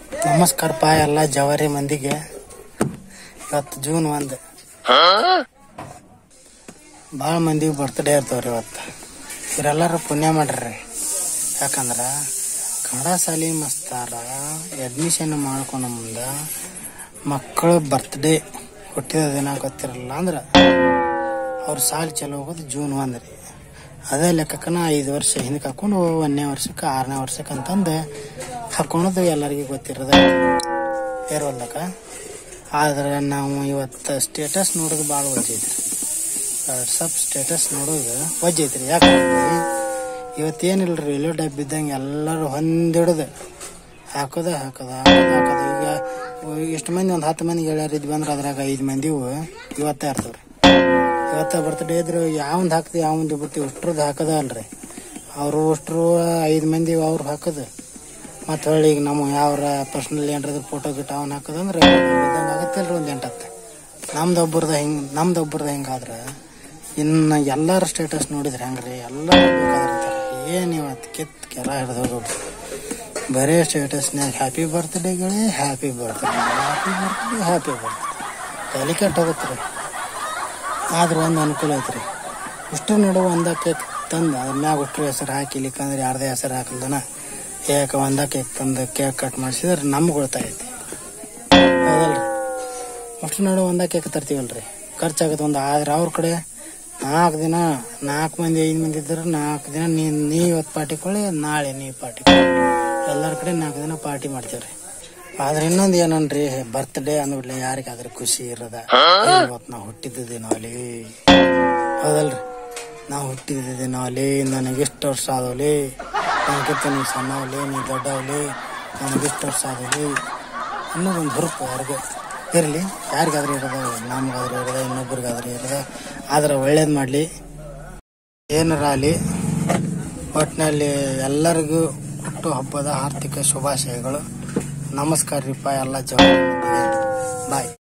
ನಮಸ್ಕಾರಪ್ಪ ಎಲ್ಲ ಜವಾರಿ ಮಂದಿಗೆ ಇವತ್ತು ಜೂನ್ ಒಂದು ಭಾಳ ಮಂದಿಗೆ ಬರ್ತ್ಡೇ ಇರ್ತಾವ್ರಿ ಇವತ್ತು ಇವರೆಲ್ಲರೂ ಪುಣ್ಯ ಮಾಡ್ರಿ ಯಾಕಂದ್ರೆ ಕನ್ನಡ ಶಾಲಿ ಮಸ್ತಾರ ಅಡ್ಮಿಷನ್ ಮಾಡ್ಕೊಂಡ ಮುಂದೆ ಮಕ್ಕಳ ಬರ್ತ್ಡೇ ಹುಟ್ಟಿದ ದಿನ ಗೊತ್ತಿರಲ್ಲ ಅಂದ್ರೆ ಅವ್ರ ಸಾಲಿ ಚಲೋ ಹೋಗೋದು ಜೂನ್ ಒಂದು ರೀ ಅದೇ ಲೆಕ್ಕಕ್ಕನ ಐದು ವರ್ಷ ಹಿಂದಕ್ಕೆ ಹಾಕೊಂಡು ಒಂದನೇ ವರ್ಷಕ್ಕೆ ಆರನೇ ವರ್ಷಕ್ಕೆ ಅಂತಂದು ಹಾಕೊಳೋದು ಎಲ್ಲರಿಗೂ ಗೊತ್ತಿರೋದ ಇರೋಲ್ಲಕ ಆದ್ರೆ ನಾವು ಇವತ್ತು ಸ್ಟೇಟಸ್ ನೋಡೋದು ಭಾಳ ವಜ್ಜೈತ್ರಿ ವಾಟ್ಸಪ್ ಸ್ಟೇಟಸ್ ನೋಡೋದು ವಜ್ಜೈತ್ರಿ ಯಾಕಂದ್ರೆ ಇವತ್ತೇನಿಲ್ರಿ ರೈಲ್ವೆ ಡಬ್ಬ ಇದ್ದಂಗೆ ಎಲ್ಲರೂ ಹೊಂದಿಡೋದು ಹಾಕೋದ ಹಾಕೋದ ಹಾಕೋದ ಹಾಕೋದ ಈಗ ಎಷ್ಟು ಮಂದಿ ಒಂದು ಹತ್ತು ಮಂದಿ ಗೆಳೆಯರು ಇದ್ವಿ ಅಂದ್ರೆ ಅದ್ರಾಗ ಐದು ಮಂದಿವು ಇವತ್ತೇ ಇರ್ತಾವ್ರಿ ಇವತ್ತ ಬರ್ತ್ಡೇ ಇದ್ರು ಯಾವಂದ್ ಹಾಕ್ತಿ ಯಾವಂದ್ ಬಿಡ್ತೀವಿ ಅಷ್ಟ್ರದ್ದು ಹಾಕದ ಅಲ್ರಿ ಅವರು ಅಷ್ಟ್ರು ಐದು ಮಂದಿ ಅವ್ರು ಹಾಕೋದು ಮತ್ತು ಹೊಳ್ಳಿ ಈಗ ನಮ್ಮ ಯಾವ್ರ ಪರ್ಸ್ನಲ್ ಏನ್ರದ್ದು ಫೋಟೋ ಗಿಟ ಅವ್ನು ಹಾಕೋದಂದ್ರೆ ಇದ್ದಂಗೆ ಆಗತ್ತಿಲ್ರಿ ಒಂದು ಎಂಟತ್ತು ನಮ್ದು ಒಬ್ಬರದ ಹಿಂಗೆ ನಮ್ದು ಒಬ್ಬರದ ಹಿಂಗಾದ್ರೆ ಇನ್ನು ಎಲ್ಲರ ಸ್ಟೇಟಸ್ ನೋಡಿದ್ರೆ ಹೆಂಗ್ರಿ ಎಲ್ಲರೂ ಬೇಕಾದಿರ್ತಾರೆ ಏನು ಇವತ್ತು ಕಿತ್ ಕೆಲ ಹಿಡ್ದು ಹೋಗ್ಬಿಟ್ಟು ಬರೇ ಸ್ಟೇಟಸ್ನಾಗ ಹ್ಯಾಪಿ ಬರ್ತ್ಡೇಗಳೇ happy birthday happy birthday happy birthday ತಲೆ ಕೆಟ್ಟೋಗುತ್ತೆ ರೀ ಆದ್ರೆ ಒಂದು ಅನುಕೂಲ ಐತ್ರಿ ಇಷ್ಟು ನಡುವೆ ಒಂದ ಕೇಕ್ ತಂದು ಅದ್ರ ಮ್ಯಾಗ ಅಷ್ಟ್ರ ಹೆಸರು ಹಾಕಿಲಿಕ್ಕಂದ್ರೆ ಯಾರ್ದೇ ಹೆಸರು ಹಾಕಲ್ದನ ಯಾಕೆ ಒಂದ ಕೇಕ್ ತಂದು ಕೇಕ್ ಕಟ್ ಮಾಡಿಸಿದ್ರೆ ನಮ್ಗೆ ಉಳಿತಾಯೈತಿ ಹೌದಲ್ರಿ ಅಷ್ಟು ನಡುವೆ ಒಂದ ಕೇಕ್ ತರ್ತೀವಲ್ರಿ ಖರ್ಚಾಗತ್ತೆ ಒಂದು ಆದ್ರೆ ಅವ್ರ ಕಡೆ ನಾಲ್ಕು ದಿನ ನಾಲ್ಕು ಮಂದಿ ಐದು ಮಂದಿ ಇದ್ರೆ ನಾಲ್ಕು ದಿನ ನೀ ನೀ ಇವತ್ತು ಪಾರ್ಟಿ ಕೊಳ್ಳಿ ನಾಳೆ ನೀ ಪಾರ್ಟಿ ಎಲ್ಲರ ಕಡೆ ನಾಲ್ಕು ದಿನ ಪಾರ್ಟಿ ಮಾಡ್ತೀವ್ರಿ ಆದ್ರೆ ಇನ್ನೊಂದು ಏನನ್ರಿ ಬರ್ತ್ಡೇ ಅಂದ್ಬಿಡ್ಲಿ ಯಾರಿಗಾದ್ರೂ ಖುಷಿ ಇರದ ಇವತ್ತು ನಾವು ಹುಟ್ಟಿದ ದಿನ ಅಲ್ಲಿ ಹೌದಲ್ರಿ ನಾವು ಹುಟ್ಟಿದ ದಿನ ಅಲ್ಲಿ ನನಗೆ ಎಷ್ಟು ವರ್ಷ ಆದವಲಿ ನನಗಿಂತ ನೀ ಸಣ್ಣವಲಿ ನೀ ದೊಡ್ಡವಲಿ ನನಗೆಷ್ಟು ವರ್ಷ ಆದವಲಿ ಅನ್ನೋದೊಂದು ಹುರುಪು ಯಾರಿಗೂ ಇರಲಿ ಯಾರಿಗಾದ್ರೂ ಇರೋದ ನಮ್ಗಾದ್ರೂ ಇರೋದ ಇನ್ನೊಬ್ರಿಗಾದ್ರೂ ಇರೋದ ಆದ್ರೆ ಒಳ್ಳೇದು ಮಾಡಲಿ ಏನಾರ ಆಗಲಿ ಒಟ್ಟಿನಲ್ಲಿ ಎಲ್ಲರಿಗೂ ಹುಟ್ಟು ಹಬ್ಬದ ಆರ್ಥಿಕ ಶುಭಾಶಯಗಳು ನಮಸ್ಕಾರ ರೀಪ ಎಲ್ಲ ಜವಾಬ್ದಾರಿ ಬಾಯ್